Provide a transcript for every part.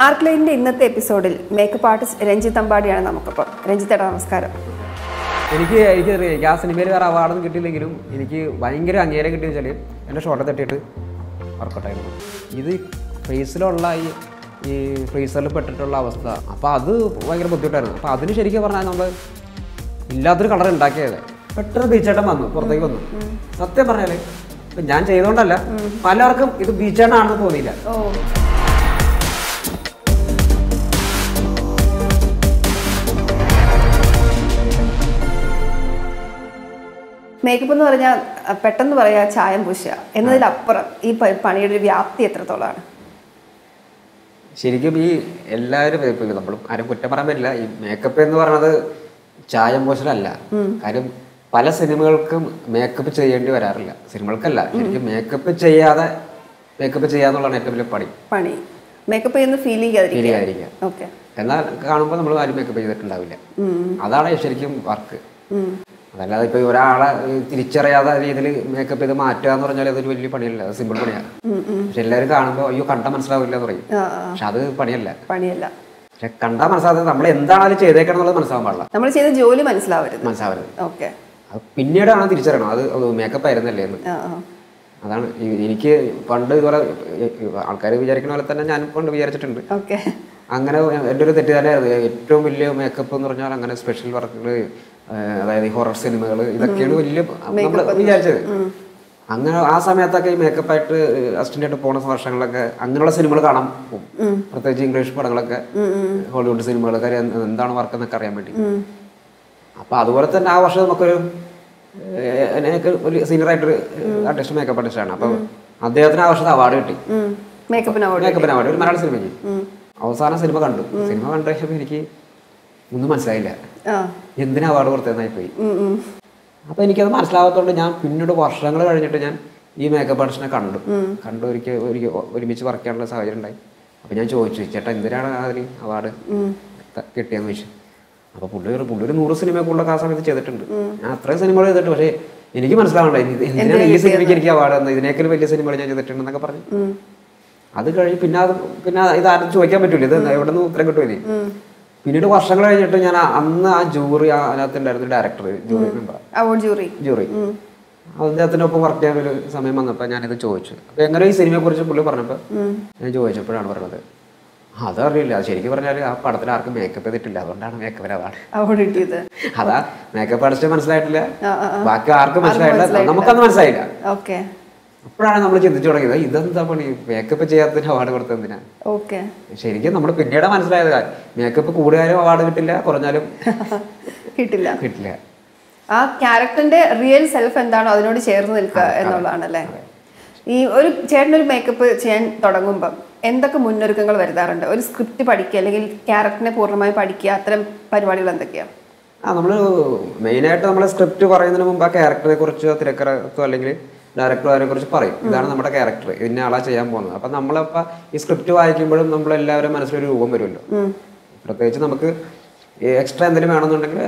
ആർക്ലൈൻ്റെ ഇന്നത്തെ എപ്പിസോഡിൽ makeup artist Ranjith അമ്പാടിയാണ് നമുക്കൊപ്പം രഞ്ജിത്തേട്ടാ നമസ്കാരം എനിക്ക് എനിക്ക് അറിയാം ആ സിനിമയിൽ വേറെ അവാർഡൊന്നും കിട്ടിയില്ലെങ്കിലും എനിക്ക് ഭയങ്കര അംഗീകാരം കിട്ടിയെന്ന് വെച്ചാൽ എൻ്റെ ഷോട്ടെ തട്ടിയിട്ട് വർക്കൗട്ടായിരുന്നു ഇത് ഫേസിലുള്ള ഈ ഈ ഫ്രീസറിൽ പെട്ടിട്ടുള്ള അവസ്ഥ അപ്പോൾ അത് ഭയങ്കര ബുദ്ധിമുട്ടായിരുന്നു അപ്പോൾ അതിന് ശരിക്കും പറഞ്ഞാൽ നമ്മൾ ഇല്ലാത്തൊരു കളർ ഉണ്ടാക്കിയത് പെട്ടെന്ന് ബീച്ചേട്ടൻ വന്നു പുറത്തേക്ക് വന്നു സത്യം പറഞ്ഞാൽ ഇപ്പം ഞാൻ ചെയ്തുകൊണ്ടല്ല പലർക്കും ഇത് ബീച്ചേട്ടനാണെന്ന് തോന്നിയില്ല ഓ മേക്കപ്പ് എന്ന് പറഞ്ഞാൽ അഹ് പെട്ടെന്ന് പറയാ ചായം പൂശുക എന്നതിലപ്പുറം ഈ പ- പണിയുടെ ഒരു വ്യാപ്തി എത്രത്തോളമാണ് ശരിക്കും ഈ എല്ലാവരും ഇപ്പം നമ്മൾ ആരും കുറ്റം പറയാൻ പറ്റില്ല ഈ മേക്കപ്പ് എന്ന് പറയുന്നത് ചായം പോഷലല്ല കാര്യം പല സിനിമകൾക്കും മേക്കപ്പ് ചെയ്യേണ്ടി വരാറില്ല സിനിമകൾക്കല്ല ശരിക്കും മേക്കപ്പ് ചെയ്യാതെ മേക്കപ്പ് ചെയ്യാന്നുള്ളതാണ് ഏറ്റവും വലിയ പണി പണി മേക്കപ്പ് ചെയ്യുന്ന ഫീൽ ചെയ്യാതിരിക്കുക ഫീൽ ചെയ്യാതിരിക്കുക ഓക്കെ എന്നാൽ കാണുമ്പോൾ നമ്മൾ ആരും മേക്കപ്പ് ചെയ്തിട്ടുണ്ടാവില്ല അതാണ് ശരിക്കും വർക്ക് അതല്ലാതെ ഇപ്പൊ ഒരാളെ ഈ തിരിച്ചറിയാത്ത രീതിയിൽ മേക്കപ്പ് ചെയ്ത് മാറ്റുക എന്ന് പറഞ്ഞാൽ അതൊരു വലിയ പണിയല്ല അത് സിമ്പിൾ പണിയാണ് പക്ഷെ എല്ലാവരും കാണുമ്പോൾ അയ്യോ കണ്ടാ മനസ്സിലാവില്ല എന്ന് പറയും ആ ആ, പക്ഷെ അത് പണിയല്ല പണിയല്ല പക്ഷെ കണ്ടാൽ മനസ്സിലാകാതെ നമ്മൾ എന്താണ് അതിൽ ചെയ്തേക്കണം എന്നുള്ളത് മനസ്സിലാവാൻ പാടില്ല നമ്മൾ ചെയ്ത ജോലി മനസ്സിലാവരുത് മനസ്സിലാവരുത് ഓക്കെ അത് പിന്നീടാണ് തിരിച്ചറിയണം അത് മേക്കപ്പ് ആയിരുന്നല്ലേ എന്ന് ആ ആ അതാണ് ഈ- എനിക്ക് പണ്ട് ഇതുപോലെ ആൾക്കാർ വിചാരിക്കുന്ന പോലെ തന്നെ ഞാൻ പണ്ട് വിചാരിച്ചിട്ടുണ്ട് ഓക്കെ അങ്ങനെ എൻ്റെ ഒരു തെറ്റിദ്ധാരണയായിരുന്നു ഏറ്റവും വലിയ മേക്കപ്പ് എന്ന് പറഞ്ഞാൽ അങ്ങനെ സ്പെഷ്യൽ വർക്കുകൾ അതായത് ഈ ഹൊറർ സിനിമകൾ ഇതൊക്കെയാണ് വലിയ നമ്മൾ വിചാരിച്ചത് അങ്ങനെ ആ സമയത്തൊക്കെ ഈ മേക്കപ്പ് ആയിട്ട് അസിസ്റ്റന്റ് ആയിട്ട് പോണ വർഷങ്ങളിലൊക്കെ അങ്ങനെയുള്ള സിനിമകൾ കാണാൻ പോകും പ്രത്യേകിച്ച് ഇംഗ്ലീഷ് പടങ്ങളൊക്കെ ഹോളിവുഡ് സിനിമകൾ കാര്യം എന്താണ് വർക്ക് എന്നൊക്കെ അറിയാൻ വേണ്ടി അപ്പൊ അതുപോലെ തന്നെ ആ വർഷം നമുക്കൊരു ഏഹ്, എനിക്ക് ഒരു സീനിയർ ആയിട്ടൊരു ആർട്ടിസ്റ്റ് മേക്കപ്പ് ആർട്ടിസ്റ്റാണ് അപ്പൊ അദ്ദേഹത്തിന് ആ വർഷത്തെ അവാർഡ് കിട്ടി മേക്കപ്പിന് അവാർഡ് മേക്കപ്പിന് അവാർഡ് ഒരു മലയാള സിനിമയ്ക്ക് അവസാന സിനിമ കണ്ടു സിനിമ കണ്ട ശേഷം എനിക്ക് ഒന്നും മനസ്സിലായില്ല ആ എന്തിനാ അവാർഡ് കൊടുത്തതെന്നായി പോയി ഉം, ഉം. അപ്പൊ എനിക്കത് മനസ്സിലാവാത്തതുകൊണ്ട് ഞാൻ പിന്നീട് വർഷങ്ങൾ കഴിഞ്ഞിട്ട് ഞാൻ ഈ മേക്കപ്പ് ആർട്ടിസ്റ്റിനെ കണ്ടു കണ്ടു ഒരിക്കൽ ഒരിക്കൽ ഒരുമിച്ച് വർക്ക് ചെയ്യാനുള്ള സാഹചര്യം ഉണ്ടായി അപ്പൊ ഞാൻ ചോദിച്ചു ചേട്ടാ എന്തിനാണ് അതിന് അവാർഡ് കിട്ടിയെന്ന് ചോദിച്ചു അപ്പൊ പുള്ളി ഒരു പുള്ളി ഒരു നൂറ് സിനിമയൊക്കെ ആ സമയത്ത് ചെയ്തിട്ടുണ്ട് ഞാൻ അത്രയും സിനിമകൾ ചെയ്തിട്ട് പക്ഷേ എനിക്ക് മനസ്സിലാവണ്ട ഇത് എന്തിനാണ് ഈ സിനിമയ്ക്ക് എനിക്ക് അവാർഡ് തന്നത് ഇതിനേക്കാൾ വലിയ സിനിമകൾ ഞാൻ ചെയ്തിട്ടുണ്ടെന്നൊക്കെ പറഞ്ഞു അത് കഴിഞ്ഞ് പിന്നെ അത് പിന്നെ ഇത് ആരും ചോദിക്കാൻ പറ്റൂല ഇത് എവിടെ നിന്ന് ഉത്തരം കിട്ടുമല്ലേ പിന്നീട് വർഷങ്ങൾ കഴിഞ്ഞിട്ട് ഞാൻ ആ- അന്ന് ആ ജൂറി അതിനകത്ത് ഉണ്ടായിരുന്ന director jury member award jury jury അദ്ദേഹത്തിൻ്റെ ഒപ്പം വർക്ക് ചെയ്യാൻ ഒരു സമയം വന്നപ്പോൾ ഞാനിത് ചോദിച്ചു അപ്പോൾ എങ്ങനെ ഈ സിനിമയെ കുറിച്ച് പുള്ളി പറഞ്ഞപ്പോൾ ഞാൻ ചോദിച്ചപ്പോഴാണ് പറഞ്ഞത് "ആ, അതറിയില്ല അത് ശരിക്കും പറഞ്ഞാൽ ആ പടത്തിൽ ആർക്കും മേക്കപ്പ് ചെയ്തിട്ടില്ല അതുകൊണ്ടാണ് മേക്കപ്പിന് അവാർഡ് അവാർഡ് കിട്ടിയത് അതാ മേക്കപ്പ് അടിച്ചിട്ട് മനസ്സിലായിട്ടില്ല ആ, ആ, ആ. ബാക്കി ആർക്കും മനസ്സിലായില്ല നമുക്കത് മനസ്സിലായില്ല ഓക്കെ അപ്പോഴാണ് നമ്മൾ ചിന്തിച്ചു തുടങ്ങിയത് ഇതെന്താ പണി മേക്കപ്പ് ചെയ്യാത്തതിന് അവാർഡ് കൊടുത്തത് എന്തിനാ ഓക്കെ ശരിക്കും നമ്മൾ പിന്നീട് മനസ്സിലായത് മേക്കപ്പ് കൂടിയാലും അവാർഡ് കിട്ടില്ല കുറഞ്ഞാലും കിട്ടില്ല കിട്ടില്ല ആ ക്യാരക്ടറിന്റെ റിയൽ സെൽഫ് എന്താണോ അതിനോട് ചേർന്ന് നിൽക്കുക എന്നുള്ളതാണല്ലേ ഈ ഒരു ചേട്ടനൊരു മേക്കപ്പ് ചെയ്യാൻ തുടങ്ങുമ്പം എന്തൊക്കെ മുന്നൊരുക്കങ്ങൾ വരുത്താറുണ്ട് ഒരു സ്ക്രിപ്റ്റ് പഠിക്കുക അല്ലെങ്കിൽ ക്യാരക്ടറിനെ പൂർണ്ണമായി പഠിക്കുക അത്തരം പരിപാടികൾ എന്തൊക്കെയാണ് ആ നമ്മൾ മെയിനായിട്ട് നമ്മൾ സ്ക്രിപ്റ്റ് പറയുന്നതിന് മുമ്പ് ആ ക്യാരക്ടറെ കുറിച്ചോ തിരക്കഥോ അല്ലെങ്കിൽ ഡയറക്ടറോ അതിനെ കുറിച്ച് പറയും ഇതാണ് നമ്മുടെ ക്യാരക്ടർ ഇന്ന ആളാ ചെയ്യാൻ പോകുന്നത് അപ്പം നമ്മളപ്പോൾ ഈ സ്ക്രിപ്റ്റ് വായിക്കുമ്പോഴും നമ്മളെല്ലാവരും മനസ്സിലൊരു രൂപം വരുമല്ലോ പ്രത്യേകിച്ച് നമുക്ക് എക്സ്ട്രാ എന്തെങ്കിലും വേണമെന്നുണ്ടെങ്കിൽ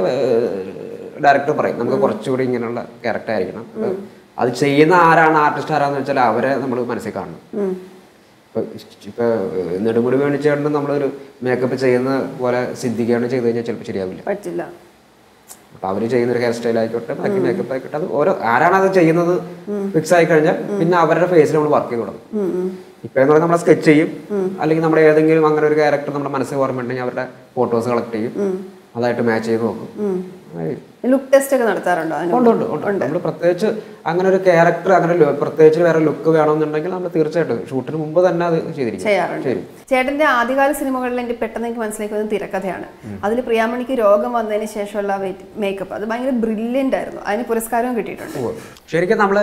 ഡയറക്ടർ പറയും നമുക്ക് കുറച്ചുകൂടി ഇങ്ങനെയുള്ള ക്യാരക്ടർ ആയിരിക്കണം അപ്പൊ അത് ചെയ്യുന്ന ആരാണ് ആർട്ടിസ്റ്റ് ആരാന്ന് വെച്ചാൽ അവരെ നമ്മൾ മനസ്സിൽ കാണണം ഇപ്പൊ ഇപ്പൊ നെടുമുടി വേണിച്ചേട്ടന് നമ്മളൊരു മേക്കപ്പ് ചെയ്യുന്ന പോലെ സിദ്ധിക്കുകയാണ് ചെയ്ത് കഴിഞ്ഞാൽ ചിലപ്പോൾ ശരിയാവില്ല പറ്റില്ല അപ്പൊ അവര് ചെയ്യുന്ന ഒരു ഹെയർ സ്റ്റൈൽ ആയിക്കോട്ടെ ബാക്കി മേക്കപ്പ് ആയിക്കോട്ടെ അത് ഓരോ ആരാണ് അത് ചെയ്യുന്നത് ഫിക്സ് ആയി കഴിഞ്ഞാൽ പിന്നെ അവരുടെ ഫേസിൽ നമ്മൾ വർക്ക് ചെയ്ത് തുടങ്ങും ഇപ്പൊ എന്ന് പറഞ്ഞാൽ നമ്മൾ സ്കെച്ച് ചെയ്യും അല്ലെങ്കിൽ നമ്മുടെ ഏതെങ്കിലും അങ്ങനെ ഒരു ക്യാരക്ടർ നമ്മുടെ മനസ്സിൽ ഓർമ്മ ഉണ്ടെങ്കിൽ അവരുടെ ഫോട്ടോസ് കളക്ട് ചെയ്യും അതായിട്ട് മാച്ച് ചെയ്ത് നോക്കും അതായി. ലുക്ക് ടെസ്റ്റ് ഒക്കെ നടത്താറുണ്ടോ അതിന് ഉണ്ട് ഉണ്ട് ഉണ്ട് നമ്മൾ പ്രത്യേകിച്ച് അങ്ങനെ ഒരു ക്യാരക്ടർ അങ്ങനെ ലു- പ്രത്യേകിച്ച് വേറെ ലുക്ക് വേണമെന്നുണ്ടെങ്കിൽ നമ്മൾ തീർച്ചയായിട്ടും ഷൂട്ടിന് മുമ്പ് തന്നെ അത് ചെയ്തിരിക്കും ചെയ്യാറുണ്ട് ശരി ചേട്ടന്റെ ആദ്യകാല സിനിമകളിൽ എനിക്ക് പെട്ടെന്ന് എനിക്ക് മനസ്സിലാക്കുന്നത് തിരക്കഥയാണ് അതിൽ പ്രിയാമണിക്ക് രോഗം വന്നതിന് ശേഷമുള്ള മേക്കപ്പ് അത് ഭയങ്കര ബ്രില്യൻ്റ് ആയിരുന്നു അതിന് പുരസ്കാരവും കിട്ടിയിട്ടുണ്ട് ഉവ്വ്. ശരിക്കും നമ്മൾ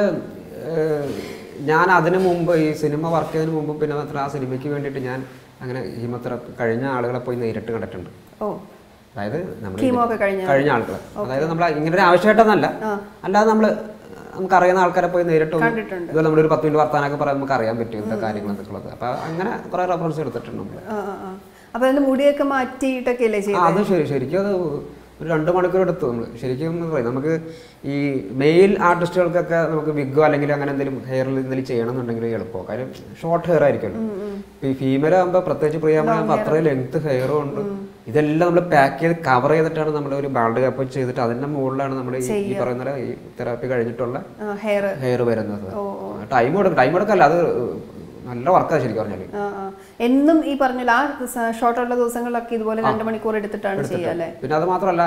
ഞാൻ അതിനു മുമ്പ് ഈ സിനിമ വർക്ക് ചെയ്തതിന് മുമ്പ് പിന്നെ മാത്രം ആ സിനിമയ്ക്ക് വേണ്ടിയിട്ട് ഞാൻ അങ്ങനെ ഹിമോതെറാപ്പി കഴിഞ്ഞ ആളുകളെ പോയി നേരിട്ട് കണ്ടിട്ടുണ്ട് ഓ അതായത് നമ്മൾ കീമോ ഒക്കെ കഴിഞ്ഞ കഴിഞ്ഞ ആളുകൾ അതായത് നമ്മൾ ഇങ്ങനെ ഒരു ആവശ്യമായിട്ടൊന്നല്ല അല്ലാതെ നമ്മൾ നമുക്ക് അറിയുന്ന ആൾക്കാരെ പോയി നേരിട്ട് ഒന്ന് കണ്ടിട്ടുണ്ട്. ഇതുപോലെ നമ്മളൊരു പത്ത് മിനിറ്റ് വർത്താനൊക്കെ പറയാൻ നമുക്ക് അറിയാൻ പറ്റും എന്താ കാര്യങ്ങൾ എന്നൊക്കെ ഉള്ളത് അപ്പൊ അങ്ങനെ കുറെ റെഫറൻസ് എടുത്തിട്ടുണ്ട് നമ്മൾ ആ ആ ആ അപ്പൊ അതിന്റെ മുടിയൊക്കെ മാറ്റിയിട്ടൊക്കെ അല്ലേ ആ ചെയ്തത് അത് ശരി ശരിക്കും അത് ഒരു രണ്ട് മണിക്കൂർ എടുത്തു നമ്മൾ ശരിക്കും എന്ന് പറയും നമുക്ക് ഈ മെയിൽ ആർട്ടിസ്റ്റുകൾക്കൊക്കെ നമുക്ക് വിഗോ അല്ലെങ്കിൽ അങ്ങനെ എന്തെങ്കിലും ഹെയറിൽ എന്തെങ്കിലും ചെയ്യണം എന്നുണ്ടെങ്കിൽ എളുപ്പമോ കാര്യം ഷോർട്ട് ഹെയർ ആയിരിക്കുമല്ലോ ഈ ഫീമെയിൽ ആകുമ്പോൾ പ്രത്യേകിച്ച് പ്രിയാകുമ്പോൾ അത്രയും ലെങ്ത് ഹെയറും ഉണ്ട് ഇതെല്ലാം നമ്മൾ പാക്ക് ചെയ്ത് കവർ ചെയ്തിട്ടാണ് നമ്മൾ ഒരു ബാൾഡ് കപ്പ് ചെയ്തിട്ട് അതിന്റെ മുകളിലാണ് നമ്മൾ ഈ പറയുന്ന ഈ തെറാപ്പി കഴിഞ്ഞിട്ടുള്ള ഹെയർ ഹെയർ വരുന്നത് ടൈം കൊടുക്കും ടൈം കൊടുക്കല്ല അത് നല്ല വർക്കാണ് ശരിക്കും പറഞ്ഞാൽ എന്നും ഈ പറഞ്ഞില്ല ആ ഷോർട്ടുള്ള ദിവസങ്ങളിലൊക്കെ ഇതുപോലെ രണ്ട് മണിക്കൂർ എടുത്തിട്ടാണ് ചെയ്യുക അല്ലേ പിന്നെ അത് മാത്രമല്ല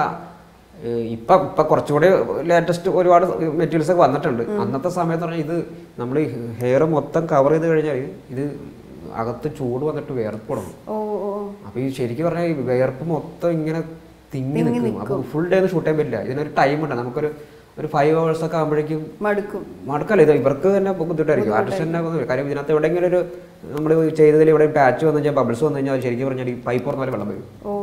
ഏഹ് ഇപ്പൊ ഇപ്പൊ കുറച്ചുകൂടി ലേറ്റസ്റ്റ് ഒരുപാട് മെറ്റീരിയൽസ് ഒക്കെ വന്നിട്ടുണ്ട് അന്നത്തെ സമയത്ത് പറഞ്ഞാൽ ഇത് നമ്മൾ ഈ ഹെയർ മൊത്തം കവർ ചെയ്ത് കഴിഞ്ഞാൽ ഇത് അകത്ത് ചൂട് വന്നിട്ട് വേർപ്പ് തുടങ്ങും ഓ ഓ അപ്പൊ ഈ ശരിക്കും പറഞ്ഞാൽ ഈ വേർപ്പ് മൊത്തം ഇങ്ങനെ തിങ്ങി നിൽക്കും അപ്പൊ ഫുൾ ഡേ ഒന്നും ഷൂട്ട് ചെയ്യാൻ പറ്റില്ല ഇതിനൊരു ടൈം ഉണ്ട് നമുക്കൊരു ഒരു ഫൈവ് അവേഴ്സ് ഒക്കെ ആകുമ്പോഴേക്കും മടുക്കും മടക്കല്ല ഇത് ഇവർക്ക് തന്നെ ബുദ്ധിമുട്ടായിരിക്കും ആർട്ടിസ്റ്റ് തന്നെ ബുദ്ധിമുട്ട്. കാര്യം ഇതിനകത്ത് എവിടെയെങ്കിലും ഒരു നമ്മൾ ചെയ്തതിൽ ഇവിടെ പാച്ച് വന്നു കഴിഞ്ഞാൽ ബബിൾസ് വന്നു കഴിഞ്ഞാൽ ശരിക്കും പറഞ്ഞാൽ ഈ പൈപ്പ് തുറന്ന പോലെ വെള്ളം വരും ഓ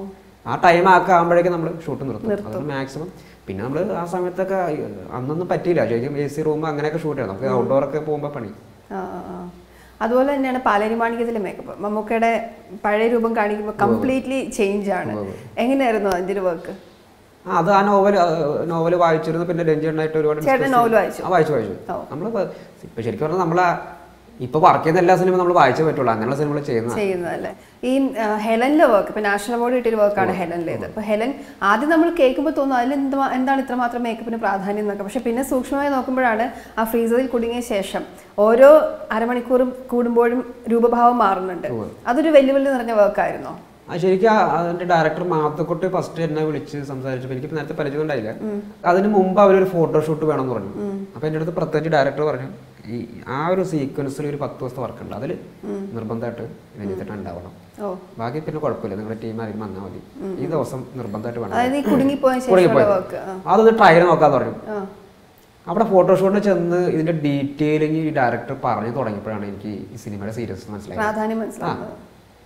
ആ ടൈം ഒക്കെ ആകുമ്പോഴേക്കും നമ്മൾ ഷൂട്ട് നിർത്തും അത് മാക്സിമം പിന്നെ നമ്മൾ ആ സമയത്തൊക്കെ ഈ അന്നൊന്നും പറ്റിയില്ല ശരിക്കും എ സി റൂം അങ്ങനെയൊക്കെ ഷൂട്ട് ചെയ്യാം നമുക്ക് ഔട്ട്ഡോർ ഒക്കെ പോകുമ്പോൾ പണി ആ ആ, ആ. അതുപോലെ തന്നെയാണ് പാലേരി മാണിക്യത്തിലെ മേക്കപ്പ് മമ്മൂക്കയുടെ പഴയ രൂപം കാണിക്കുമ്പോൾ കംപ്ലീറ്റ്ലി ചേഞ്ച് ആണ് എങ്ങനെയായിരുന്നു അതിന്റെ വർക്ക് ആ അത് ആ നോവൽ നോവൽ വായിച്ചിരുന്നു പിന്നെ രഞ്ജനായിട്ട് ഒരുപാട് ചേട്ടൻ discuss നോവൽ ചെയ്തു. വായിച്ചു ആ വായിച്ചു വായിച്ചു നമ്മൾ ഇപ്പൊ ശരിക്കും പറഞ്ഞാൽ നമ്മൾ ഇപ്പൊ വർക്ക് ചെയ്യുന്ന എല്ലാ സിനിമ നമ്മൾ വായിച്ചേ പറ്റുള്ളൂ അങ്ങനെയുള്ള സിനിമകൾ ചെയ്യുന്ന ചെയ്യുന്നതല്ലേ ഈ ആ, ഹെലനിലെ വർക്ക് ഇപ്പൊ നാഷണൽ അവാർഡ് കിട്ടിയ വർക്കാണ് ഹെലനിലേത് അപ്പൊ ഹെലൻ ആദ്യം നമ്മൾ കേൾക്കുമ്പോൾ തോന്നും അതിൽ എന്ത് എന്താണ് ഇത്രമാത്രം മേക്കപ്പിന് പ്രാധാന്യം എന്നൊക്കെ പക്ഷെ പിന്നെ സൂക്ഷ്മമായി നോക്കുമ്പോഴാണ് ആ ഫ്രീസറിൽ കുടുങ്ങിയ ശേഷം ഓരോ അരമണിക്കൂറും കൂടുമ്പോഴും രൂപഭാവം മാറുന്നുണ്ട് അതൊരു വെല്ലുവിളി നിറഞ്ഞ വർക്കായിരുന്നോ ആ ശരിക്കും ആ അതിന്റെ ഡയറക്ടർ മാത്തക്കുട്ടി ഫസ്റ്റ് എന്നെ വിളിച്ച് സംസാരിച്ചപ്പോൾ എനിക്ക് നേരത്തെ പരിചയം ഉണ്ടായില്ല അതിന് മുമ്പ് അവരൊരു ഫോട്ടോഷൂട്ട് വേണമെന്ന് പറഞ്ഞു അപ്പൊ എൻ്റെ അടുത്ത് പ്രത്യേകിച്ച് ഡയറക്ടർ പറഞ്ഞു ഈ ആ ഒരു സീക്വൻസിൽ ഒരു പത്ത് ദിവസത്തെ വർക്ക് ഉണ്ട് അതിൽ നിർബന്ധമായിട്ട് രഞ്ജിത്തേട്ടൻ ഉണ്ടാവണം ഓ ബാക്കി പിന്നെ കുഴപ്പമില്ല നിങ്ങളുടെ ടീം ആരെങ്കിലും വന്നാൽ മതി ഈ ദിവസം നിർബന്ധമായിട്ട് വേണം അതായത് ഈ കുടുങ്ങിപ്പോയ കുടുങ്ങി ശേഷമുള്ള പോയി. വർക്ക് അതൊന്ന് ട്രയൽ നോക്കാന്ന് പറഞ്ഞു ആ അവിടെ ഫോട്ടോഷൂട്ടിന് ചെന്ന് ഇതിന്റെ ഡീറ്റെയിലിംഗ് ഈ ഡയറക്ടർ പറഞ്ഞു തുടങ്ങിയപ്പോഴാണ് എനിക്ക് ഈ സിനിമയുടെ സീരിയസ് മനസ്സിലായത് പ്രാധാന്യം മനസ്സിലാവുന്നത്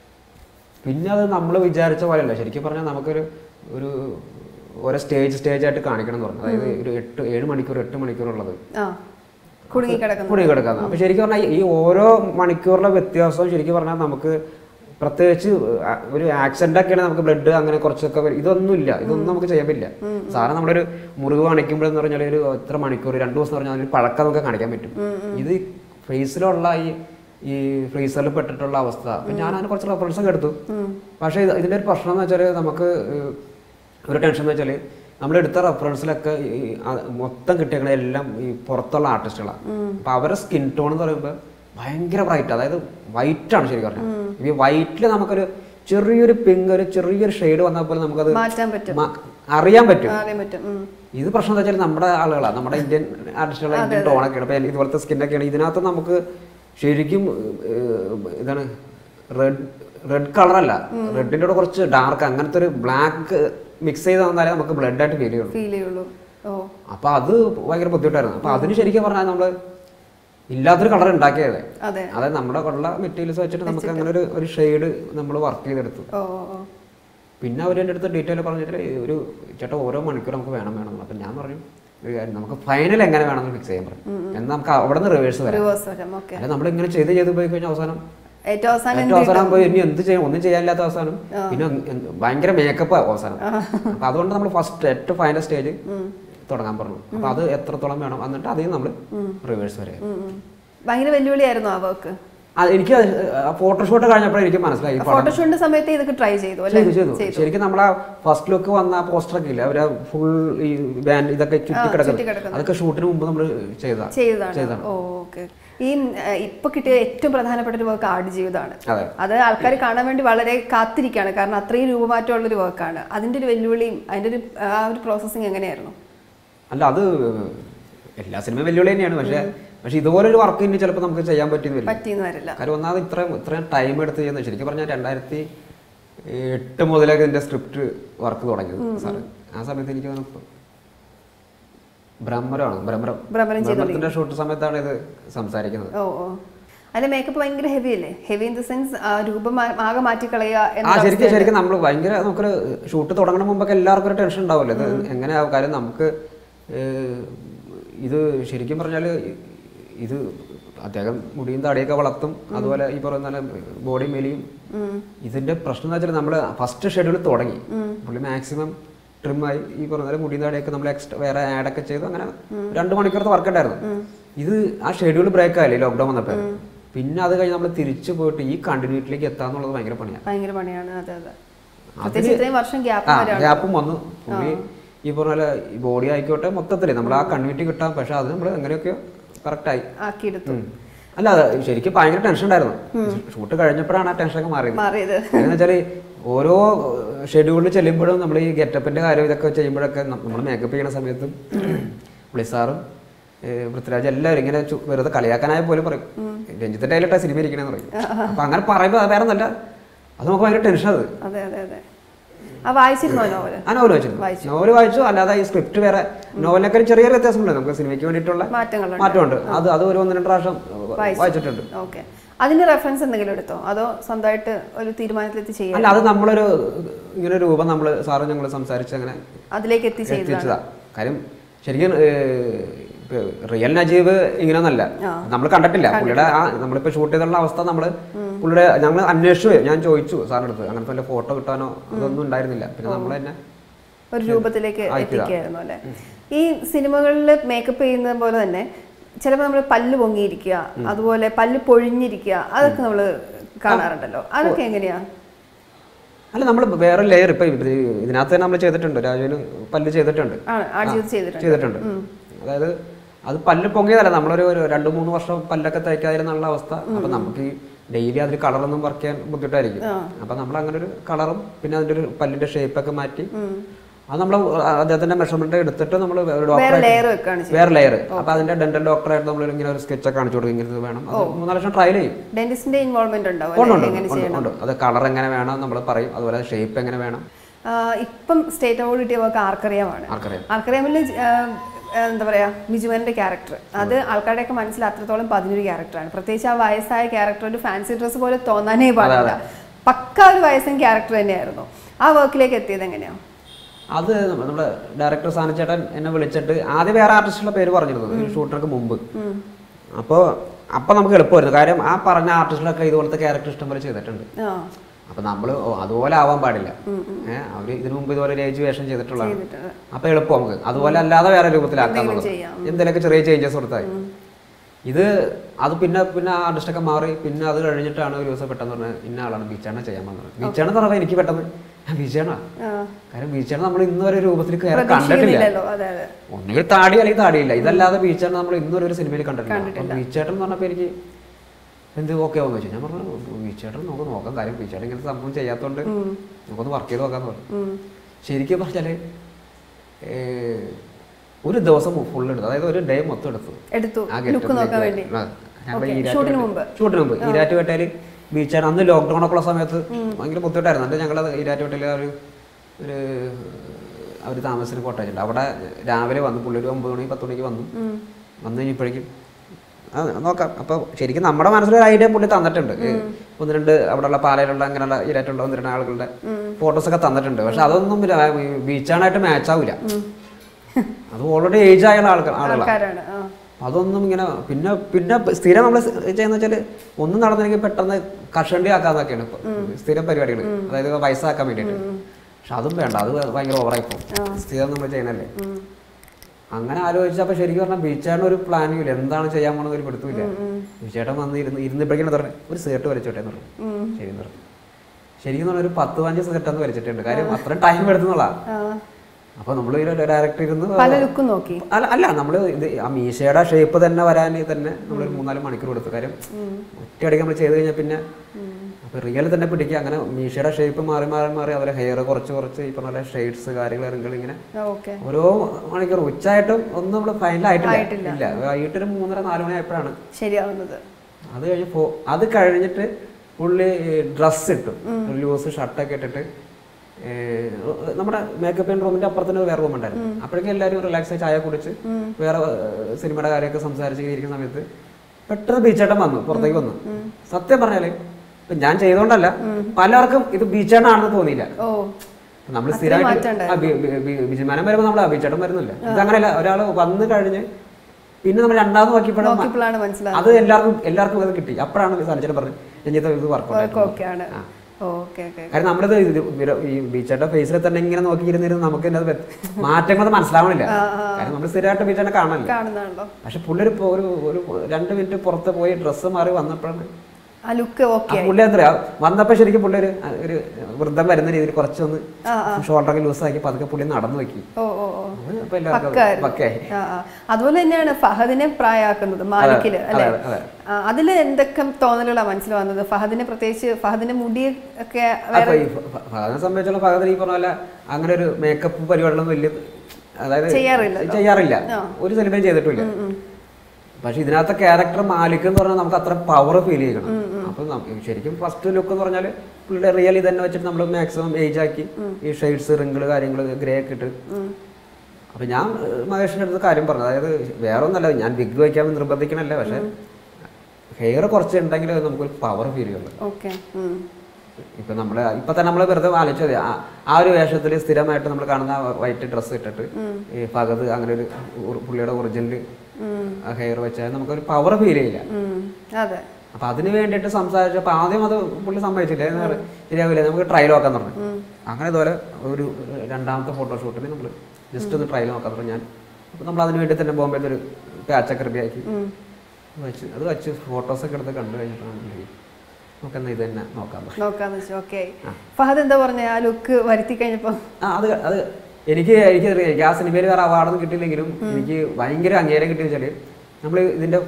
പിന്നെ അത് നമ്മൾ വിചാരിച്ച പോലെയല്ല ശരിക്കും പറഞ്ഞാൽ നമുക്കൊരു ഒരു ഓരോ സ്റ്റേജ് സ്റ്റേജ് ആയിട്ട് കാണിക്കണം എന്ന് പറഞ്ഞു അതായത് ഒരു എട്ട് ഏഴ് മണിക്കൂർ എട്ട് മണിക്കൂർ ഉള്ളത് ആ കുടുങ്ങിക്കിടക്കുന്നു കുടി കിടക്കുന്നത് അപ്പൊ ശരിക്കും പറഞ്ഞാൽ ഈ ഓരോ മണിക്കൂറിലെ വ്യത്യാസവും ശരിക്കും പറഞ്ഞാൽ നമുക്ക് പ്രത്യേകിച്ച് ആ- ഒരു ആക്സിഡന്റ് ഒക്കെയാണ് നമുക്ക് ബ്ലഡ് അങ്ങനെ കുറച്ചൊക്കെ വരും ഇതൊന്നുമില്ല ഇതൊന്നും നമുക്ക് ചെയ്യാൻ പറ്റില്ല സാധാരണ നമ്മളൊരു മുറിവ് കാണിക്കുമ്പോഴെന്ന് പറഞ്ഞാൽ ഒരു എത്ര മണിക്കൂർ രണ്ടു ദിവസം എന്ന് പറഞ്ഞാൽ ഒരു പഴക്കം നമുക്ക് കാണിക്കാൻ പറ്റും ഇത് ഫേസിലുള്ള ഈ ഈ ഫ്രീസറിൽ പെട്ടിട്ടുള്ള അവസ്ഥ അപ്പൊ ഞാൻ അതിന് കുറച്ച് റെഫറൻസ് ഒക്കെ എടുത്തു പക്ഷേ ഇത് ഇതിന്റെ ഒരു പ്രശ്നം എന്ന് വെച്ചാൽ നമുക്ക് ഏഹ്, ഒരു ടെൻഷൻ എന്ന് വെച്ചാൽ നമ്മൾ എടുത്ത റെഫറൻസിലൊക്കെ ഈ ആ- മൊത്തം കിട്ടിയേക്കണ എല്ലാം ഈ പുറത്തുള്ള ആർട്ടിസ്റ്റുകളാണ് അപ്പൊ അവരുടെ സ്കിൻ ടോൺ എന്ന് പറയുമ്പോൾ ഭയങ്കര ബ്രൈറ്റ് അതായത് വൈറ്റ് ആണ് ശരിക്കും പറഞ്ഞാൽ ഈ വൈറ്റിൽ നമുക്കൊരു ചെറിയൊരു പിങ്ക് ഒരു ചെറിയൊരു ഷെയ്ഡ് വന്നാൽ പോലും നമുക്കത് മാറ്റാൻ പറ്റും മ- അറിയാൻ പറ്റും അറിയാൻ പറ്റും ഉം. ഇത് പ്രശ്നം എന്താ വെച്ചാൽ നമ്മുടെ ആളുകളാണ് നമ്മുടെ ഇന്ത്യൻ ആർട്ടിസ്റ്റുകളെ ഇന്ത്യൻ ടോണൊക്കെയാണ് അപ്പൊ ഇതുപോലത്തെ സ്കിന്നൊക്കെയാണ് ഇതിനകത്ത് നമുക്ക് ശരിക്കും ഏഹ്, ഇതാണ് റെഡ് റെഡ് കളറല്ല റെഡിന്റെ കൂടെ കുറച്ച് ഡാർക്ക് അങ്ങനത്തെ ഒരു ബ്ലാക്ക് മിക്സ് ചെയ്ത് തന്നാലേ നമുക്ക് ബ്ലഡ് ആയിട്ട് ഫീൽ ചെയ്യുള്ളൂ ഫീൽ ചെയ്യുള്ളൂ ഓ അപ്പൊ അത് ഭയങ്കര ബുദ്ധിമുട്ടായിരുന്നു അപ്പൊ അതിന് ശരിക്കും പറഞ്ഞാൽ നമ്മള് ഇല്ലാത്തൊരു കളർ ഉണ്ടാക്കിയത് അതെ അതായത് നമ്മുടെ കൊള്ള മെറ്റീരിയൽസ് വെച്ചിട്ട് നമുക്ക് അങ്ങനെ ഒരു ഒരു ഷെയ്ഡ് നമ്മൾ വർക്ക് ചെയ്തെടുത്തു ഓ ഓ, ഓ പിന്നെ അവർ എൻ്റെ അടുത്ത് ഡീറ്റെയിൽ പറഞ്ഞിട്ട് ഒരു ചേട്ടാ ഓരോ മണിക്കൂർ നമുക്ക് വേണം വേണം എന്ന്. അപ്പം ഞാൻ പറഞ്ഞു ഒരു കാര്യം നമുക്ക് ഫൈനൽ എങ്ങനെ വേണമെന്ന് ഫിക്സ് ചെയ്യാൻ പറഞ്ഞു എന്നാൽ നമുക്ക് അവിടെ നിന്ന് റിവേഴ്സ് വരാം റിവേഴ്സ് വരാം ഓക്കെ അല്ല നമ്മൾ ഇങ്ങനെ ചെയ്ത് ചെയ്ത് പോയി കഴിഞ്ഞാൽ അവസാനം ഏറ്റവും അവസാനം ഏറ്റവും അവസാനം പോയി ഇനി എന്ത് ചെയ്യും ഒന്നും ചെയ്യാനില്ലാത്ത അവസാനം പിന്നെ എന്ത് ഭയങ്കര മേക്കപ്പ് അവസാനം അപ്പൊ അതുകൊണ്ട് നമ്മൾ ഫസ്റ്റ് ഏറ്റവും ഫൈനൽ സ്റ്റേജ് തുടങ്ങാൻ പറഞ്ഞു അപ്പൊ അത് എത്രത്തോളം വേണം എന്നിട്ട് അതിൽ നമ്മൾ റിവേഴ്സ് വരെ ഉം, ഉം. ഭയങ്കര വെല്ലുവിളിയായിരുന്നു ആ വർക്ക് അത് എനിക്ക് ഫോട്ടോഷൂട്ട് കഴിഞ്ഞപ്പോഴേ എനിക്ക് മനസ്സിലായി ഈ പടം ഫോട്ടോഷൂട്ടിന്റെ സമയത്ത് ഇതൊക്കെ ട്രൈ ചെയ്തു അല്ലേ ചെയ്തു ചെയ്തു ശരിക്കും നമ്മളെ ഫസ്റ്റ് ലുക്ക് വന്ന പോസ്റ്ററൊക്കെ ഇല്ല അവര് ഫുൾ ഈ ബാൻഡ് ഇതൊക്കെ ചുറ്റി കിടക്കുന്നത് ചുറ്റിക്കിടക്കുന്നത്. അതൊക്കെ ഷൂട്ടിന് മുമ്പ് നമ്മൾ ചെയ്തതാ ചെയ്തതാണ് ഓ ഓക്കെ ഈ ആ, ഇപ്പൊ കിട്ടിയ ഏറ്റവും പ്രധാനപ്പെട്ട ഒരു വർക്ക് ആടുജീവിതമാണ് അതെ അത് ആൾക്കാർ കാണാൻ വേണ്ടി വളരെ കാത്തിരിക്കുകയാണ് കാരണം അത്രയും രൂപമാറ്റമുള്ള ഒരു വർക്കാണ് അതിന്റെ ഒരു വെല്ലുവിളിയും അതിന്റെ ഒരു ആ ഒരു പ്രോസസ്സിങ് എങ്ങനെയായിരുന്നു അല്ല അത് എല്ലാ സിനിമയും വെല്ലുവിളി തന്നെയാണ് പക്ഷെ പക്ഷെ ഇതുപോലൊരു വർക്ക് ഇനി ചിലപ്പോൾ നമുക്ക് ചെയ്യാൻ പറ്റിയെന്ന് വരില്ല പറ്റിയെന്ന് വരില്ല കാര്യം ഒന്നാമത് ഇത്രയും ഇത്രയും ടൈം എടുത്ത് ചെയ്യുന്നത് ശരിക്കും പറഞ്ഞാൽ രണ്ടായിരത്തി എട്ട് മുതലൊക്കെ ഇതിന്റെ സ്ക്രിപ്റ്റ് വർക്ക് തുടങ്ങിയത് സാറ് ആ സമയത്ത് എനിക്ക് തോന്നുന്നു ഭ്രമരമാണ് ഭ്രമരം ഭ്രമരം ഭ്രമരത്തിന്റെ ഷൂട്ട് സമയത്താണ് ഇത് സംസാരിക്കുന്നത് ഓ ഓ അതിന്റെ മേക്കപ്പ് ഭയങ്കര ഹെവി അല്ലേ ഹെവി ഇൻ ദ സെൻസ് രൂപം ആ- ആകെ മാറ്റിക്കളയുക ആ എന്ന ശരിക്കും ശരിക്കും നമ്മൾ ഭയങ്കര നമുക്കൊരു ഷൂട്ട് തുടങ്ങണ മുമ്പൊക്കെ എല്ലാവർക്കും ഒരു ടെൻഷൻ ഉണ്ടാവില്ല ഇത് എങ്ങനെയാവും കാര്യം നമുക്ക് ഏഹ്, ഇത് ശരിക്കും പറഞ്ഞാൽ ഇത് അദ്ദേഹം മുടിയും താടിയൊക്കെ വളർത്തും അതുപോലെ ഈ പറയുന്ന ബോഡി മെലിയും ഇതിന്റെ പ്രശ്നം എന്ന് വെച്ചാൽ നമ്മൾ ഫസ്റ്റ് ഷെഡ്യൂൾ തുടങ്ങി പുള്ളി മാക്സിമം ട്രിമായി ഈ പറഞ്ഞ പോലെ മുടിയും താടിയൊക്കെ നമ്മൾ എക്സ്ട്രാ വേറെ ആഡൊക്കെ ചെയ്തു അങ്ങനെ രണ്ട് മണിക്കൂറത്തെ വർക്ക് ഉണ്ടായിരുന്നു ഇത് ആ ഷെഡ്യൂൾ ബ്രേക്ക് ആയില്ലേ ലോക്ക്ഡൌൺ വന്നപ്പോൾ പിന്നെ അത് കഴിഞ്ഞ് നമ്മൾ തിരിച്ചു പോയിട്ട് ഈ കണ്ടിന്യൂറ്റിലേക്ക് എത്താന്നുള്ളത് ഭയങ്കര പണിയാണ് ഭയങ്കര പണിയാണ് അതെ അതെ പ്രത്യേകിച്ച് ഇത്രയും വർഷം ഗ്യാപ്പ് ആ വരെയാണ് ഗ്യാപ്പും വന്നു പുള്ളി ഈ പറഞ്ഞ പോലെ ഈ ബോഡി ആയിക്കോട്ടെ മൊത്തത്തില് നമ്മൾ ആ കണ്ടിന്യൂറ്റി കിട്ടാൻ പക്ഷെ അത് നമ്മൾ എങ്ങനെയൊക്കെയോ കറക്റ്റായി ആക്കിയെടുത്തു അല്ല അത് ശരിക്കും ഭയങ്കര ടെൻഷൻ ഉണ്ടായിരുന്നു ഷൂട്ട് കഴിഞ്ഞപ്പോഴാണ് ആ ടെൻഷനൊക്കെ മാറിയത് മാറിയത് എന്ന് വെച്ചാൽ ഓരോ ഷെഡ്യൂളിൽ ചെല്ലുമ്പോഴും നമ്മൾ ഈ ഗെറ്റപ്പിന്റെ കാര്യം ഇതൊക്കെ ചെയ്യുമ്പോഴൊക്കെ നമ്മൾ മേക്കപ്പ് ചെയ്യുന്ന സമയത്തും പുള്ളിസാറും പൃഥ്വിരാജ് എല്ലാവരും ഇങ്ങനെ ചു- വെറുതെ കളിയാക്കാനായ പോലും പറയും രഞ്ജിത്തിന്റെ കയ്യിലിട്ട സിനിമ ഇരിക്കണെന്ന് പറയും അപ്പൊ അങ്ങനെ പറയുമ്പോൾ അത് വേറെ ഒന്നല്ല അത് നമുക്ക് ഭയങ്കര ടെൻഷൻ അത് അതെ അതെ അതെ ആ വായിച്ചിരുന്നോ നോവല് ആ നോവൽ വായിച്ചു നോവൽ വായിച്ചു അല്ലാതെ ഈ സ്ക്രിപ്റ്റ് വേറെ നോവലിനൊക്കെ ചെറിയൊരു വ്യത്യാസമുണ്ട് നമുക്ക് സിനിമയ്ക്ക് വേണ്ടിയിട്ടുള്ള മാറ്റങ്ങളുണ്ട് മാറ്റമുണ്ട് അത് അത് ഒരു ഒന്ന് രണ്ട് പ്രാവശ്യം വായിച്ചിട്ടുണ്ട് ഓക്കെ അതിന്റെ റെഫറൻസ് എന്തെങ്കിലും എടുത്തോ അതോ സ്വന്തമായിട്ട് ഒരു തീരുമാനത്തിലെത്തി ചെയ്യാം അല്ല അത് നമ്മളൊരു ഇങ്ങനെ ഒരു രൂപം നമ്മൾ സാറ് ഞങ്ങൾ സംസാരിച്ച് അങ്ങനെ അതിലേക്ക് എത്തി ചെയ്തതാണ് എത്തിച്ചതാ കാര്യം ശരിക്കും റിയൽ നജീബ് ഇങ്ങനെയൊന്നല്ല നമ്മൾ കണ്ടിട്ടില്ല പുള്ളിയുടെ ആ നമ്മളിപ്പോ ഷൂട്ട് ചെയ്തുള്ള അവസ്ഥ നമ്മള് പുള്ളിയുടെ ഞങ്ങൾ അന്വേഷിച്ചു ഞാൻ ചോദിച്ചു സാറിന്റെ അടുത്ത് അങ്ങനത്തെ വല്ല ഫോട്ടോ കിട്ടാനോ അതൊന്നും ഉണ്ടായിരുന്നില്ല പിന്നെ നമ്മൾ തന്നെ ഒരു രൂപത്തിലേക്ക് എത്തിക്കുകയായിരുന്നു അല്ലെ ഈ സിനിമകളിൽ മേക്കപ്പ് ചെയ്യുന്നത് പോലെ തന്നെ ചിലപ്പോൾ നമ്മൾ പല്ല് പൊങ്ങിയിരിക്കുക അതുപോലെ പല്ല് പൊഴിഞ്ഞിരിക്കുക അതൊക്കെ നമ്മൾ കാണാറുണ്ടല്ലോ അതൊക്കെ എങ്ങനെയാ അല്ല നമ്മൾ വേറെ ലെയർ ഇപ്പൊ ഇത് ഇതിനകത്ത് തന്നെ നമ്മൾ ചെയ്തിട്ടുണ്ട് രാജുവിന് പല്ല് ചെയ്തിട്ടുണ്ട് ആണ് ആ ജീവിതം ചെയ്തിട്ടുണ്ട് ചെയ്തിട്ടുണ്ട് അതായത് അത് പല്ല് പൊങ്ങിയതല്ല നമ്മളൊരു ഒരു രണ്ട് മൂന്ന് വർഷം പല്ലൊക്കെ തയ്ക്കാതിരുന്നുള്ള അവസ്ഥ അപ്പൊ നമുക്ക് ഈ ഡെയിലി അതിൽ കളറൊന്നും വർക്ക് ചെയ്യാൻ ബുദ്ധിമുട്ടായിരിക്കും അപ്പൊ നമ്മൾ അങ്ങനെ ഒരു കളറും പിന്നെ അതിന്റെ ഒരു പല്ലിന്റെ ഷേപ്പ് ഒക്കെ മാറ്റി അത് നമ്മൾ അദ്ദേഹത്തിന്റെ മെഷർമെന്റ് എടുത്തിട്ട് നമ്മൾ വേറെ ഡോക്ടറെ ലെയർ വെക്കാണ് ചെയ്യുന്നത് വേറെ ലെയർ അപ്പൊ അതിന്റെ ഡെന്റൽ ഡോക്ടറായിട്ട് നമ്മൾ ഇങ്ങനെ ഒരു സ്കെച്ച് ഒക്കെ കാണിച്ചു കൊടുക്കും ഇങ്ങനെ ഇത് വേണം അത് മൂന്നാല് ലക്ഷം ട്രയൽ ചെയ്യും ഡെന്റിസ്റ്റിന്റെ ഇൻവോൾവ്മെന്റ് ഉണ്ടാവും ഉണ്ട്, അല്ലേ? ഉണ്ട്, എങ്ങനെ ഉണ്ട്, ചെയ്യണം ഉണ്ട്. അത് കളർ എങ്ങനെ വേണം നമ്മൾ പറയും അതുപോലെ ഷേപ്പ് എങ്ങനെ വേണം ആ, ഇപ്പം സ്റ്റേറ്റ് അവാർഡ് കിട്ടിയ വർക്ക് ആർക്കറിയാമാണ് ആർക്കറിയാം ആർക്കറിയാമിൽ എന്താ പറയാ ബിജുമേന്റെ ക്യാരക്ടർ അത് ആൾക്കാരുടെയൊക്കെ മനസ്സിൽ അത്രത്തോളം പതിനൊരു ക്യാരക്ടറാണ് പ്രത്യേകിച്ച് ആ വയസ്സായ ക്യാരക്ടർ ഒരു ഫാൻസി ഡ്രസ്സ് പോലെ തോന്നാനേ പാടില്ല പക്ക ഒരു വയസ്സൻ ക്യാരക്ടർ തന്നെയായിരുന്നു ആ വർക്കിലേക്ക് എത്തിയത് എങ്ങനെയാ അത് നമ്മുടെ ഡയറക്ടർ സാനിച്ചേട്ടൻ എന്നെ വിളിച്ചിട്ട് ആദ്യം വേറെ ആർട്ടിസ്റ്റുടെ പേര് പറഞ്ഞിരുന്നത് ഈ ഷൂട്ടിനൊക്കെ മുമ്പ് അപ്പോൾ അപ്പോൾ നമുക്ക് എളുപ്പമായിരുന്നു കാര്യം ആ പറഞ്ഞ ആർട്ടിസ്റ്റിലൊക്കെ ഇതുപോലത്തെ ക്യാരക്ടർ ഇഷ്ടം പോലെ ചെയ്തിട്ടുണ്ട് ആ അപ്പൊ നമ്മൾ അതുപോലെ ആവാൻ പാടില്ല ഏഹ് അവര് ഇതിനു മുമ്പ് ഇതുപോലെ ഒരു ഏജ് വേഷം ചെയ്തിട്ടുള്ളതാണ് ചെയ്തിട്ടുണ്ട്. അപ്പൊ എളുപ്പം നമുക്ക് അതുപോലെ അല്ലാതെ വേറെ രൂപത്തിലാക്കാന്നുള്ളത് ചെയ്യാം. എന്തെങ്കിലുമൊക്കെ ചെറിയ ചേഞ്ചസ് കൊടുത്താൽ ഇത് അത് പിന്നെ പിന്നെ ആർട്ടിസ്റ്റ് ഒക്കെ മാറി പിന്നെ അത് കഴിഞ്ഞിട്ടാണ് ഒരു ദിവസം പെട്ടെന്ന് പറഞ്ഞത് ഇന്ന ആളാണ് ബീച്ചാണ ചെയ്യാൻ വന്നത് ബീച്ചാണെന്ന് പറഞ്ഞാൽ എനിക്ക് പെട്ടെന്ന് ബീച്ചാണ ആ. കാരണം ബീച്ചാണ് നമ്മൾ ഇന്ന് വരെ രൂപത്തിൽ കയറി കണ്ടിട്ടില്ല പ്രതീക്ഷിക്കുന്നില്ലല്ലോ അതെ അതെ ഒന്നുകിൽ താടി അല്ലെങ്കിൽ താടിയില്ല ഇതല്ലാതെ ബീച്ചാണ് നമ്മൾ ഇന്നൊരു ഒരു സിനിമയിൽ കണ്ടിട്ടില്ല അപ്പൊ ബീച്ചേട്ടൻ എന്ന് പറഞ്ഞപ്പോൾ എനിക്ക് എന്ത് ഓക്കെ ആവുമെന്ന് വെച്ചു ഞാൻ പറഞ്ഞു ബീച്ചേട്ടൻ നമുക്ക് നോക്കാം കാര്യം ബീച്ചേട്ടൻ ഇങ്ങനത്തെ സംഭവം ചെയ്യാത്തോണ്ട് നമുക്കൊന്ന് വർക്ക് ചെയ്ത് നോക്കാന്ന് പറഞ്ഞു ഉം. ശരിക്കും പറഞ്ഞാല് ഏർ, ഒരു ദിവസം ഫുൾ എടുത്തു അതായത് ഒരു ഡേ മൊത്തം എടുത്തു എടുത്തു ആ ലുക്ക് നോക്കാൻ വേണ്ടി ഞങ്ങളുടെ Okay, ഷൂട്ടിന് മുമ്പ് ഷൂട്ടിന് മുമ്പ് ഈരാറ്റുപേട്ടയിൽ ബീച്ചാണ് അന്ന് ലോക്ക്ഡൗൺ ഒക്കെ ഉള്ള സമയത്ത് ഭയങ്കര ബുദ്ധിമുട്ടായിരുന്നു എന്നിട്ട് ഞങ്ങൾ ഈരാറ്റുപേട്ടയിൽ ഒരു ഒരു അവർ താമസിച്ചിട്ട് കോട്ടേജ് ഉണ്ട് അവിടെ രാവിലെ വന്നു പുള്ളി ഒരു ഒമ്പത് മണി പത്ത് മണിക്ക് വന്നു വന്നു കഴിഞ്ഞപ്പോഴേക്കും ആ നോക്കാം അപ്പോൾ ശരിക്കും നമ്മുടെ മനസ്സിലൊരു ഐഡിയ പുള്ളി തന്നിട്ടുണ്ട് ഈ ഒന്ന് രണ്ട് അവിടെയുള്ള പാലയിലുള്ള അങ്ങനെയുള്ള ഈരാറ്റുള്ള ഒന്ന് രണ്ട് ആളുകളുടെ ഫോട്ടോസ് ഒക്കെ തന്നിട്ടുണ്ട് പക്ഷെ അതൊന്നും ബീച്ചാണായിട്ട് മാച്ച് ആവില്ല അത് ഓൾറെഡി ഏജ് ആയ ആൾക്കാർ ആളുകളാണ് ആൾക്കാരാണ് ആ അതൊന്നും ഇങ്ങനെ പിന്നെ പിന്നെ സ്ഥിരം നമ്മൾ ചെയ്യുന്ന വെച്ചാൽ ഒന്നും നടന്നെങ്കിൽ പെട്ടെന്ന് കഷണ്ടി ആക്കാന്നൊക്കെയാണ് ഇപ്പൊ സ്ഥിരം പരിപാടികൾ അതായത് വയസ്സാക്കാൻ വേണ്ടിയിട്ട് പക്ഷെ അതും വേണ്ട അത് ഭയങ്കര ഓവറായി പോകും സ്ഥിരം നമ്മൾ ചെയ്യണല്ലേ അങ്ങനെ ആലോചിച്ചപ്പോൾ ശരിക്കും പറഞ്ഞാൽ ബീച്ചാണ് ഒരു പ്ലാനിങ് ഇല്ല എന്താണ് ചെയ്യാൻ പോണെന്ന് ഒരു പിടുത്തമില്ല ബീച്ചേട്ടൻ വന്ന് ഇരുന്ന് ഇരുന്നപ്പോഴേക്കും പറഞ്ഞു ഒരു സേർട്ട് വരച്ചോട്ടെ എന്ന് പറഞ്ഞു ശരി എന്ന് പറഞ്ഞു ശരിക്കും പറഞ്ഞാൽ ഒരു പത്ത് പതിനഞ്ച് സെർട്ടൊന്ന് വരച്ചിട്ടുണ്ട് കാര്യം അത്രയും ടൈം എടുത്തുന്നുള്ള ആ. അപ്പൊ നമ്മൾ ഡയറക്ടർ ഇരുന്ന് പല ലുക്കും നോക്കി അല്ല അല്ല നമ്മൾ ഇത് ആ മീശയുടെ ഷേപ്പ് തന്നെ വരാൻ തന്നെ നമ്മളൊരു മൂന്നാല് മണിക്കൂർ കൊടുത്തു കാര്യം ഒറ്റയടിക്ക് നമ്മൾ ചെയ്ത് കഴിഞ്ഞാൽ പിന്നെ അപ്പൊ റിയൽ തന്നെ പിടിക്കുക അങ്ങനെ മീശയുടെ ഷേപ്പ് മാറി മാറി മാറി അവരെ ഹെയർ കുറച്ച് കുറച്ച് ഈ പറഞ്ഞ ഷെയ്ഡ്സ് കാര്യങ്ങൾ ഇറങ്ങി ഇങ്ങനെ ഓക്കെ ഓരോ മണിക്കൂർ ഉച്ചയായിട്ടും ഒന്നും നമ്മൾ ഫൈനൽ ആയിട്ടില്ല ഇല്ല വൈകിട്ടൊരു മൂന്നര നാല് മണി ആയപ്പോഴാണ് ശരിയാവുന്നത് അത് കഴിഞ്ഞ് ഫോ അത് കഴിഞ്ഞിട്ട് പുള്ളി ഡ്രസ്സ് ഇട്ടു ലൂസ് ഷർട്ടൊക്കെ ഇട്ടിട്ട് ഏ, നമ്മുടെ മേക്കപ്പ് ആൻഡ് റൂമിന്റെ അപ്പുറത്തിന് വേറെ റൂം ഉണ്ടായിരുന്നു അപ്പോഴേക്കും എല്ലാവരും റിലാക്സ് ആയി ചായ കുടിച്ച് വേറെ ഏ, സിനിമയുടെ കാര്യമൊക്കെ സംസാരിച്ച് ഇങ്ങനെ ഇരിക്കുന്ന സമയത്ത് പെട്ടെന്ന് ബീച്ചേട്ടൻ വന്നു പുറത്തേക്ക് വന്നു സത്യം പറഞ്ഞാല് ഇപ്പൊ ഞാൻ ചെയ്തോണ്ടല്ല പലർക്കും ഇത് ബീച്ചേട്ടനാണെന്ന് തോന്നിയില്ല ഓ നമ്മൾ സ്ഥിരമായിട്ട് ബിജുമാനം വരുമ്പോൾ നമ്മൾ ബീച്ചേട്ടൻ വരുന്നില്ല ഇതങ്ങനെയല്ല ഒരാൾ വന്നു കഴിഞ്ഞ് പിന്നെ നമ്മൾ രണ്ടാമത് നോക്കിയപ്പോഴും നോക്കിയപ്പോഴാണ് മനസ്സിലായത് അത് എല്ലാവർക്കും എല്ലാവർക്കും അത് കിട്ടി അപ്പോഴാണ് സാനിച്ചേട്ടൻ പറഞ്ഞു രഞ്ജിത്ത് ഇത് വർക്ക് വർക്ക് ഓക്കെ ആണ് ഓക്കെ ഓക്കെ കാരണം നമ്മളിത് ഇത് ഇവര് ഈ ബീച്ചേട്ട ഫേസിൽ തന്നെ ഇങ്ങനെ നോക്കിയിരുന്നിരുന്ന് നമുക്ക് ഇതിന്റെ അത് വ്യത്യ- മാറ്റങ്ങൾ മനസ്സിലാവണില്ല കാരണം നമ്മൾ സ്ഥിരമായിട്ട് ബീച്ചേട്ടനെ കാണണല്ലോ കാണുന്നുണ്ടോ പക്ഷെ പുള്ളി ഒരു ഒരു ഒരു രണ്ട് മിനിറ്റ് പുറത്ത് പോയി ഡ്രസ്സ് മാറി വന്നപ്പോഴാണ് ആ ലുക്ക് ആ ഓക്കെ പുള്ളി എന്താ പറയാ വന്നപ്പോ ശരിക്കും പുള്ളി ഒരു ഒരു വൃദ്ധം വരുന്ന രീതിയിൽ കുറച്ചൊന്ന് ഷോൾഡറൊക്കെ ലൂസാക്കി പതുക്കെ പുള്ളി നടന്നു വെക്കി ഓ ഓ ഓ അപ്പൊ എല്ലാവർക്കും അത് പക്കായിരുന്നു. പക്കയായി ആ, ആ. അതുപോലെ തന്നെയാണ് ഫഹദിനെ പ്രായമാക്കുന്നത് മാലിക്കില് അതെ, അല്ലെ അതെ. അതിൽ എന്തൊക്കെ തോന്നലുകളാണ് മനസ്സിൽ വന്നത് ഫഹദിനെ പ്രത്യേകിച്ച് ഫഹദിന്റെ മുടി ഒക്കെ അപ്പൊ ഈ ഫ- ഫ- ഫഹദിനെ സംബന്ധിച്ചുള്ള ഫഹദിന് ഈ പറഞ്ഞ പോലെ അങ്ങനെ ഒരു മേക്കപ്പ് പരിപാടികളൊന്നും വലിയ അതായത് ചെയ്യാറില്ലല്ലോ. ചെയ്യാറില്ല ആ. ഒരു സിനിമയും ചെയ്തിട്ടില്ല പക്ഷെ ഇതിനകത്തെ ക്യാരക്ടർ മാലിക് എന്ന് പറഞ്ഞാൽ നമുക്ക് അത്ര പവർ ഫീൽ ചെയ്യണം അപ്പൊ നം- ശരിക്കും ഫസ്റ്റ് ലുക്ക് എന്ന് പറഞ്ഞാൽ പുള്ളിയുടെ റിയൽ ഇതന്നെ വെച്ചിട്ട് നമ്മൾ മാക്സിമം ഏജ് ആക്കി ഈ ഷെയ്ഡ്സ് റിങ്കിള് കാര്യങ്ങൾ ഗ്രേ ഒക്കെ ഇട്ട് അപ്പൊ ഞാൻ ഏഹ്, മഹേഷിന്റെ അടുത്ത് കാര്യം പറഞ്ഞു അതായത് വേറെ ഒന്നല്ല ഞാൻ വിഗ് വയ്ക്കാൻ നിർബന്ധിക്കണല്ല പക്ഷെ ഹെയർ കുറച്ച് ഉണ്ടെങ്കിൽ നമുക്കൊരു പവർ ഫീൽ ചെയ്യുള്ളൂ ഓക്കെ ഇപ്പൊ നമ്മള് ഇപ്പൊ തന്നെ നമ്മള് വെറുതെ ആലോചിച്ചത് ആ- ആ ഒരു വേഷത്തിൽ സ്ഥിരമായിട്ട് നമ്മൾ കാണുന്ന വൈറ്റ് ഡ്രസ്സ് ഇട്ടിട്ട് ഈ പകത് അങ്ങനെ ഒരു ഉ- പുള്ളിയുടെ ഒറിജിനൽ ഹെയർ വെച്ചാൽ നമുക്കൊരു പവർ ഫീൽ ചെയ്യില്ല അതെ അപ്പൊ അതിന് വേണ്ടിയിട്ട് സംസാരിച്ചപ്പോ ആദ്യം അത് പുള്ളി സമ്മതിച്ചില്ല എന്ന് പറയും, ശരിയാവില്ല നമുക്ക് ട്രയൽ നോക്കാൻ പറഞ്ഞു അങ്ങനെ ഇതുപോലെ ഒരു രണ്ടാമത്തെ ഫോട്ടോഷൂട്ടിന് നമ്മൾ ജസ്റ്റ് ഒന്ന് ട്രയൽ നോക്കാൻ പറഞ്ഞു ഞാൻ അപ്പൊ നമ്മൾ അതിന് വേണ്ടി തന്നെ ബോംബെ ഒരു പാച്ചൊക്കെ റെഡിയാക്കി വെച്ച് അത് വെച്ച് ഫോട്ടോസൊക്കെ എടുത്ത് കണ്ടു കഴിഞ്ഞിട്ടാണ് നമുക്കെന്നാ ഇത് തന്നെ നോക്കാൻ പറഞ്ഞു നോക്കാന്ന് വെച്ചു ഓക്കെ ഫഹദ് എന്താ പറഞ്ഞ ആ ലുക്ക് വരുത്തി കഴിഞ്ഞപ്പോ ആ അത് അത് എനിക്ക് എനിക്ക് അറിയാം, എനിക്ക് ആ സിനിമയിൽ വേറെ അവാർഡൊന്നും കിട്ടിയില്ലെങ്കിലും എനിക്ക് ഭയങ്കര അംഗീകാരം കിട്ടിയെന്ന് വെച്ചാൽ നമ്മൾ ഇതിന്റെ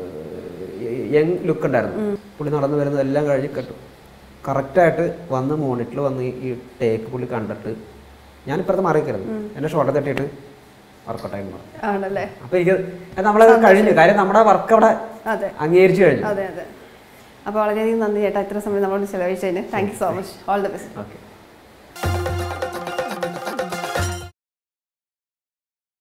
യങ് ലുക്ക് ഉണ്ടായിരുന്നു പുള്ളി നടന്നു വരുന്നത് എല്ലാം കഴിഞ്ഞ് കെട്ടു കറക്റ്റായിട്ട് വന്ന് മോണിറ്ററിൽ വന്ന് ഈ ടേക്ക് പുള്ളി കണ്ടിട്ട് ഞാൻ ഇപ്പുറത്ത് മാറിക്കരുത് എന്നെ ഷോൾഡർ തട്ടിയിട്ട് വർക്കൗട്ടായിരുന്നു ആണല്ലേ അപ്പൊ എനിക്ക് അത് നമ്മളത് കഴിഞ്ഞു കാര്യം നമ്മുടെ വർക്ക് അവിടെ അതെ അംഗീകരിച്ചു കഴിഞ്ഞു അതെ അതെ അപ്പോൾ വളരെയധികം നന്ദി ചേട്ടാ ഇത്ര സമയം നമ്മളോട് ചെലവഴിച്ചതിന് thank you so much all the best okay